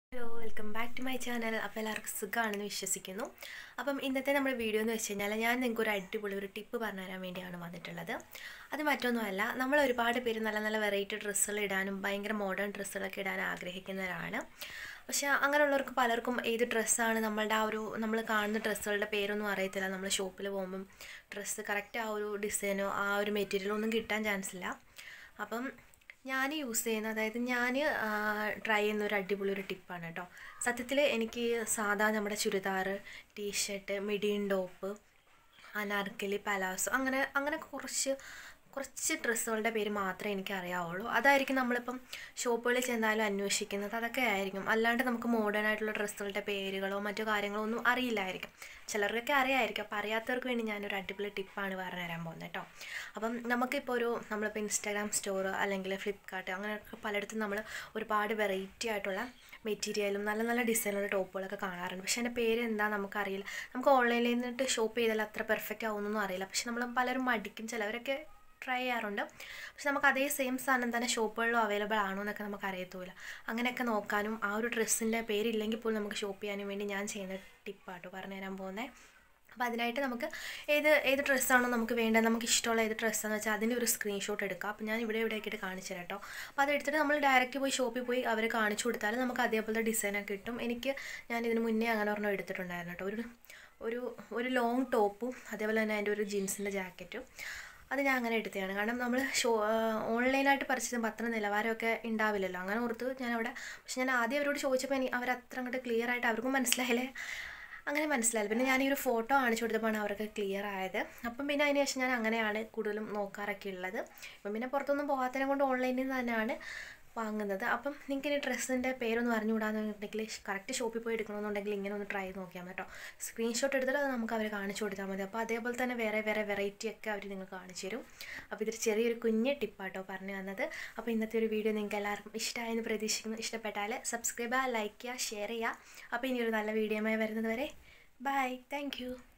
hello welcome back to my channel അപ്പോൾ എല്ലാവർക്കും സുഖമാണെന്ന് വിശ്വസിക്കുന്നു അപ്പം ഇന്നത്തെ നമ്മുടെ വീഡിയോ എന്ന് വെച്ച് കഴിഞ്ഞാൽ ഞാൻ നിങ്ങൾക്ക് ഒരു അടിപൊളി ഒരു ടിപ്പ് പറഞ്ഞു തരാൻ വേണ്ടിയാണ് വന്നിട്ടുള്ളത് അത് മറ്റൊന്നുമല്ല നമ്മൾ ഒരുപാട് പേര് നല്ല നല്ല വെറൈറ്റി ഡ്രസ്സുകൾ ഇടാനും ഭയങ്കര മോഡേൺ ഡ്രസ്സുകളൊക്കെ ഇടാൻ ആഗ്രഹിക്കുന്നവരാണ് പക്ഷേ അങ്ങനെയുള്ളവർക്ക് പലർക്കും ഏത് ഡ്രസ്സാണ് നമ്മളുടെ ആ ഒരു നമ്മൾ കാണുന്ന ഡ്രസ്സുകളുടെ പേരൊന്നും അറിയത്തില്ല നമ്മൾ ഷോപ്പിൽ പോകുമ്പം ഡ്രസ്സ് കറക്റ്റ് ആ ഒരു ഡിസൈനോ ആ ഒരു മെറ്റീരിയലോ ഒന്നും കിട്ടാൻ ചാൻസ് ഇല്ല അപ്പം ഞാൻ യൂസ് ചെയ്യുന്ന അതായത് ഞാൻ ട്രൈ ചെയ്യുന്ന ഒരു അടിപൊളി ഒരു ടിപ്പാണ് കേട്ടോ സത്യത്തിൽ എനിക്ക് സാധാ നമ്മുടെ ചുരിദാർ ടീഷർട്ട് മിഡിയൻ ടോപ്പ് അനാർക്കലി പലാസോ അങ്ങനെ അങ്ങനെ കുറച്ച് കുറച്ച് ഡ്രസ്സുകളുടെ പേര് മാത്രമേ എനിക്ക് അറിയാവുള്ളൂ അതായിരിക്കും നമ്മളിപ്പം ഷോപ്പുകളിൽ ചെന്നാലും അന്വേഷിക്കുന്നത് അതൊക്കെ ആയിരിക്കും അല്ലാണ്ട് നമുക്ക് മോഡേൺ ആയിട്ടുള്ള ഡ്രസ്സുകളുടെ പേരുകളോ മറ്റു കാര്യങ്ങളോ ഒന്നും അറിയില്ലായിരിക്കും ചിലർക്കൊക്കെ അറിയാമായിരിക്കും അപ്പോൾ അറിയാത്തവർക്ക് വേണ്ടി ഞാനൊരു അടിപൊളി ടിപ്പാണ് പറഞ്ഞു തരാൻ പോകുന്നത് കേട്ടോ അപ്പം നമുക്കിപ്പോൾ ഒരു നമ്മളിപ്പോൾ ഇൻസ്റ്റാഗ്രാം സ്റ്റോർ അല്ലെങ്കിൽ ഫ്ലിപ്കാർട്ട് അങ്ങനെ പലയിടത്തും നമ്മൾ ഒരുപാട് വെറൈറ്റി ആയിട്ടുള്ള മെറ്റീരിയലും നല്ല നല്ല ഡിസൈനുള്ള ടോപ്പുകളൊക്കെ കാണാറുണ്ട് പക്ഷേ അതിൻ്റെ പേര് എന്താ നമുക്കറിയില്ല നമുക്ക് ഓൺലൈനിൽ നിന്നിട്ട് ഷോപ്പ് ചെയ്താൽ അത്ര പെർഫെക്റ്റ് ആവുമെന്നൊന്നും അറിയില്ല പക്ഷെ നമ്മൾ പലരും മടിക്കും ചിലവരൊക്കെ ട്രൈ ചെയ്യാറുണ്ട് പക്ഷെ നമുക്ക് അതേ സെയിം സാധനം തന്നെ ഷോപ്പുകളിലും അവൈലബിൾ ആണോ എന്നൊക്കെ നമുക്ക് അറിയത്തുമില്ല അങ്ങനെയൊക്കെ നോക്കാനും ആ ഒരു ഡ്രസ്സിൻ്റെ പേരില്ലെങ്കിൽ പോലും നമുക്ക് ഷോപ്പ് ചെയ്യാനും വേണ്ടി ഞാൻ ചെയ്യുന്ന ടിപ്പാട്ടോ പറഞ്ഞു തരാൻ പോകുന്നത് അപ്പോൾ അതിനായിട്ട് നമുക്ക് ഏത് ഏത് ഡ്രസ്സാണോ നമുക്ക് വേണ്ടത് നമുക്ക് ഇഷ്ടമുള്ള ഏത് ഡ്രസ്സാണെന്ന് വെച്ചാൽ അതിൻ്റെ ഒരു സ്ക്രീൻഷോട്ട് എടുക്കുക അപ്പോൾ ഞാൻ ഇവിടെ ഇവിടെ ആക്കിയിട്ട് കാണിച്ചു തരാം കേട്ടോ അപ്പോൾ അത് എടുത്തിട്ട് നമ്മൾ ഡയറക്റ്റ് പോയി ഷോപ്പിൽ പോയി അവർ കാണിച്ചു കൊടുത്താൽ നമുക്ക് അതേപോലത്തെ ഡിസൈനൊക്കെ കിട്ടും എനിക്ക് ഞാൻ ഇതിന് മുന്നേ അങ്ങനെ ഒരെണ്ണം എടുത്തിട്ടുണ്ടായിരുന്നു കേട്ടോ ഒരു ഒരു ഒരു ലോങ് ടോപ്പും അതേപോലെ തന്നെ അതിൻ്റെ ഒരു ജീൻസിൻ്റെ ജാക്കറ്റും അത് ഞാൻ അങ്ങനെ എടുത്തതാണ് കാരണം നമ്മൾ ഷോ ഓൺലൈനായിട്ട് പറിച്ചത് ചെയ്യുമ്പോൾ അത്ര നിലവാരമൊക്കെ ഉണ്ടാവില്ലല്ലോ അങ്ങനെ ഓർത്ത് ഞാൻ അവിടെ പക്ഷെ ഞാൻ ആദ്യം അവരോട് ചോദിച്ചപ്പോൾ എനിക്ക് അവർ അത്ര അങ്ങോട്ട് ക്ലിയർ ആയിട്ട് അവർക്കും മനസ്സിലായില്ലേ അങ്ങനെ മനസ്സിലായില്ല പിന്നെ ഞാൻ ഈ ഒരു ഫോട്ടോ കാണിച്ചു കൊടുത്തപ്പോഴാണ് അവർക്ക് ക്ലിയർ ആയത് അപ്പം പിന്നെ അതിന് ശേഷം ഞാൻ അങ്ങനെയാണ് കൂടുതലും നോക്കാറൊക്കെ ഉള്ളത് ഇപ്പം പിന്നെ പുറത്തൊന്നും പോകാത്തതിനെ കൊണ്ട് ഓൺലൈനിൽ നിന്ന് തന്നെയാണ് വാങ്ങുന്നത് അപ്പം നിങ്ങൾക്ക് ഇനി ഡ്രസ്സിൻ്റെ പേരൊന്നും അറിഞ്ഞുകൂടാന്നുണ്ടെങ്കിൽ കറക്റ്റ് ഷോപ്പിൽ പോയി എടുക്കണമെന്നുണ്ടെങ്കിൽ ഇങ്ങനെ ഒന്ന് ട്രൈ ചെയ്ത് നോക്കിയാൽ മതി കേട്ടോ സ്ക്രീൻഷോട്ട് എടുത്തിട്ട് അത് നമുക്ക് അവർ കാണിച്ചു കൊടുത്താൽ മതി അപ്പോൾ അതേപോലെ തന്നെ വേറെ വേറെ വെറൈറ്റി ഒക്കെ അവർ നിങ്ങൾക്ക് കാണിച്ചു തരും അപ്പോൾ ഇതൊരു ചെറിയൊരു കുഞ്ഞ് ടിപ്പാട്ടോ പറഞ്ഞു തന്നത് അപ്പോൾ ഇന്നത്തെ ഒരു വീഡിയോ നിങ്ങൾക്ക് എല്ലാവർക്കും ഇഷ്ടമായെന്ന് പ്രതീക്ഷിക്കുന്നു ഇഷ്ടപ്പെട്ടാൽ സബ്സ്ക്രൈബ് ചെയ്യുക ലൈക്ക് ചെയ്യുക ഷെയർ ചെയ്യുക അപ്പോൾ ഇനി ഒരു നല്ല വീഡിയോയുമായി വരുന്നത് വരെ ബൈ താങ്ക്